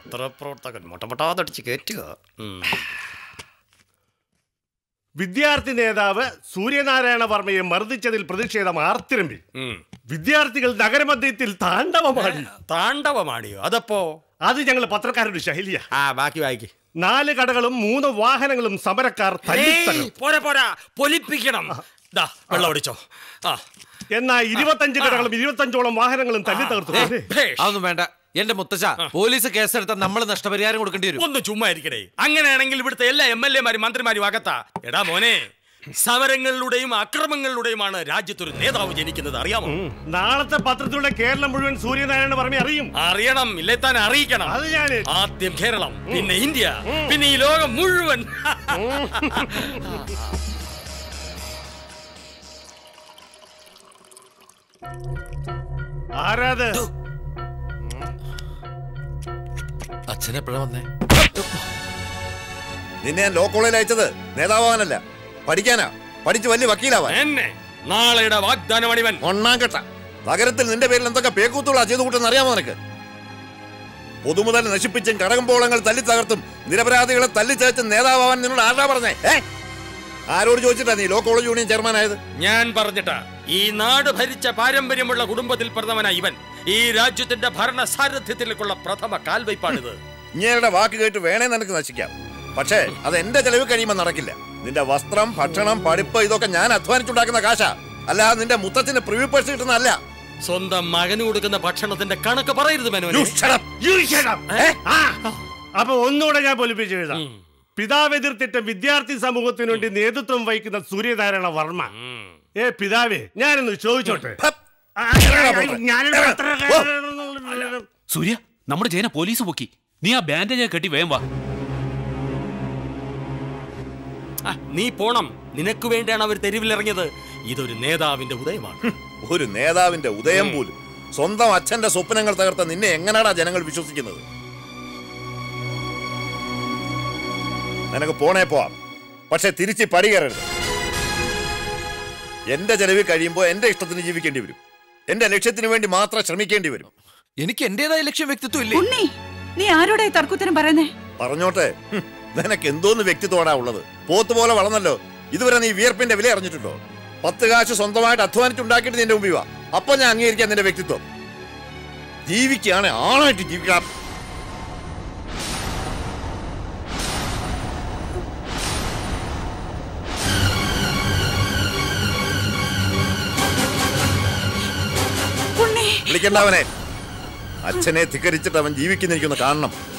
പത്രപ്രവർത്തകൻ മൊട്ടമൊട്ടാതടിച്ച് കയറ്റുക ഉം. വിദ്യാർത്ഥി നേതാവ് സൂര്യനാരായണ വർമ്മയെ മർദ്ദിച്ചതിൽ പ്രതിഷേധം ആർത്തിരമ്പി ഉം. വിദ്യാർത്ഥികൾ നഗരമധ്യത്തിൽ താണ്ഡവമാടി താണ്ഡവമാടിയോ അതപ്പോ അത് ഞങ്ങൾ പത്രക്കാരുടെ ശൈലിയ ആ ബാക്കി വായിക്ക് നാല് കടകളും മൂന്ന് വാഹനങ്ങളും സമരക്കാർ തല്ലിത്തകർത്തു. ഏയ്, പോരാ പോരാ പൊലിപ്പിക്കണം ദാ വെള്ളം ഒടിച്ചോ ആ എന്നാൽ ഇരുപത്തഞ്ച് കടകളും ഇരുപത്തഞ്ചോളം വാഹനങ്ങളും തല്ലി തകർത്തു അല്ലേ? ഭേഷ്. അതൊന്നും വേണ്ട എന്റെ മുത്തച്ഛ പോലീസ് കേസെടുത്താൽ നമ്മൾ നഷ്ടപരിഹാരം കൊടുക്കേണ്ടി വരും ഒന്ന് ചുമ്മാ ഇരിക്കണേ അങ്ങനെയാണെങ്കിൽ ഇവിടുത്തെ എല്ലാ എം എൽ എമാരും മന്ത്രിമാരും അകത്താ എടാ മോനെ സമരങ്ങളിലൂടെയും അക്രമങ്ങളിലൂടെയുമാണ് രാജ്യത്തൊരു നേതാവ് ജനിക്കുന്നത് അറിയാമോ ഉം. നാളത്തെ പത്രത്തിലൂടെ കേരളം മുഴുവൻ സൂര്യനാരായണ വർമ്മ അറിയും അറിയണം ഇല്ലേ താൻ അറിയിക്കണം അത് ഞാന് ആദ്യം കേരളം പിന്നെ ഇന്ത്യ പിന്നെ ഈ ലോകം മുഴുവൻ ആരാത് അച്ഛനെപ്പോഴാ വന്നേ നിന്നെ ഞാൻ ലോ കോളേജിൽ അയച്ചത് നേതാവാനല്ല പഠിക്കാനാ പഠിച്ച് വലിയ വക്കീലാവാൻ എന്നെ നാളെയുടെ വാഗ്ദാനമണിവൻ ഒന്നാം കെട്ട നഗരത്തിൽ നിന്റെ പേരിൽ എന്തൊക്കെ പേക്കൂത്തുള്ള ചെയ്തു കൂട്ടെന്ന് അറിയാമോ നിനക്ക് പൊതുമുതൽ നശിപ്പിച്ചും കടകമ്പോളങ്ങൾ തല്ലി തകർത്തും നിരപരാധികളെ തല്ലിച്ചേച്ചും നേതാവാൻ നിന്നോട് ആരാ പറഞ്ഞേ ഏ ആരോട് ചോദിച്ചിട്ടാ നീ ലോ കോളേജ് യൂണിയൻ ചെയർമാൻ ആയത് ഞാൻ പറഞ്ഞിട്ടാ ഈ നാട് ഭരിച്ച പാരമ്പര്യമുള്ള കുടുംബത്തിൽ പ്രഥമന ഇവൻ ഈ രാജ്യത്തിന്റെ ഭരണ സാരഥ്യത്തിലേക്കുള്ള പ്രഥമ കാൽവയ്പാണിത് ഇങ്ങേരുടെ വാക്ക് കേട്ട് വേണേ നിനക്ക് നശിക്കാം പക്ഷേ അത് എന്റെ ചെലവ് കഴിയുമ്പോൾ നടക്കില്ല നിന്റെ വസ്ത്രം ഭക്ഷണം പഠിപ്പ് ഇതൊക്കെ ഞാൻ അധ്വാനിച്ചുണ്ടാക്കുന്ന കാശാ അല്ലാതെ നിന്റെ മുത്തച്ഛന് പ്രിവ്യൂ പേഴ്സ് കിട്ടുന്നതല്ല സ്വന്തം മകന് കൊടുക്കുന്ന ഭക്ഷണത്തിന്റെ കണക്ക് പറയരുത് You മനോനെ shut up. You shut up. ആ. അപ്പൊ ഒന്നുകൂടെ ഞാൻ പൊലിപ്പിച്ച് എഴുതാം പിതാവ് എതിർത്തിട്ട് വിദ്യാർത്ഥി സമൂഹത്തിനു വേണ്ടി നേതൃത്വം വഹിക്കുന്ന സൂര്യനാരായണ വർമ്മ ഏ പിതാവേ ഞാനൊന്ന് ചോദിച്ചോട്ടെ ഹപ്പ്. ആ, ഞാനൊരു പത്രക്കാരനാണെന്നുള്ള- സൂര്യ നമ്മുടെ ജയനെ പോലീസ് പൊക്കി നീ ആ ബാൻഡേജ് കെട്ടി വേഗം വാ ആ, നീ പോണം നിനക്ക് വേണ്ടിയാണ് അവർ തെരുവിലിറങ്ങിയത് ഇതൊരു നേതാവിന്റെ ഉദയമാണ് ഒരു നേതാവിന്റെ ഉദയം പോലും സ്വന്തം അച്ഛന്റെ സ്വപ്നങ്ങൾ തകർത്ത നിന്നെ എങ്ങനെയാടാ ജനങ്ങൾ വിശ്വസിക്കുന്നത് നിനക്ക് പോണേ പോവാം പക്ഷെ തിരിച്ച് പടി കയറരുത് എന്റെ ചെലവിൽ കഴിയുമ്പോൾ എന്റെ ഇഷ്ടത്തിന് ജീവിക്കേണ്ടി വരും എന്റെ ലക്ഷ്യത്തിന് വേണ്ടി മാത്രം ശ്രമിക്കേണ്ടി വരും എനിക്ക് എന്റേതായ ലക്ഷ്യം വ്യക്തിത്വം ഇല്ലേ ഉണ്ണി നീ ആരോടാ ഈ തർക്കുത്തരം പറയുന്നേ പറഞ്ഞോട്ടെ ഹും, നിനക്ക് എന്തോന്ന് വ്യക്തിത്വമാടാ ഉള്ളത് പോത്ത് പോലെ വളർന്നല്ലോ ഇതുവരെ നീ വിയർപ്പിന്റെ വില അറിഞ്ഞിട്ടുണ്ടോ പത്ത് കാശ് സ്വന്തമായിട്ട് അധ്വാനിച്ചുണ്ടാക്കിയിട്ട് നിന്റെ മുമ്പിൽ വാ അപ്പൊ ഞാൻ അംഗീകരിക്കാം നിന്റെ വ്യക്തിത്വം ജീവിക്കുകയാണ് ആണായിട്ട് ജീവിക്കാം ഉണ്ണി വിളിക്കണ്ട അവനെ അച്ഛനെ ധിക്കരിച്ചിട്ട് അവൻ ജീവിക്കുന്നിരിക്കുന്ന കാണണം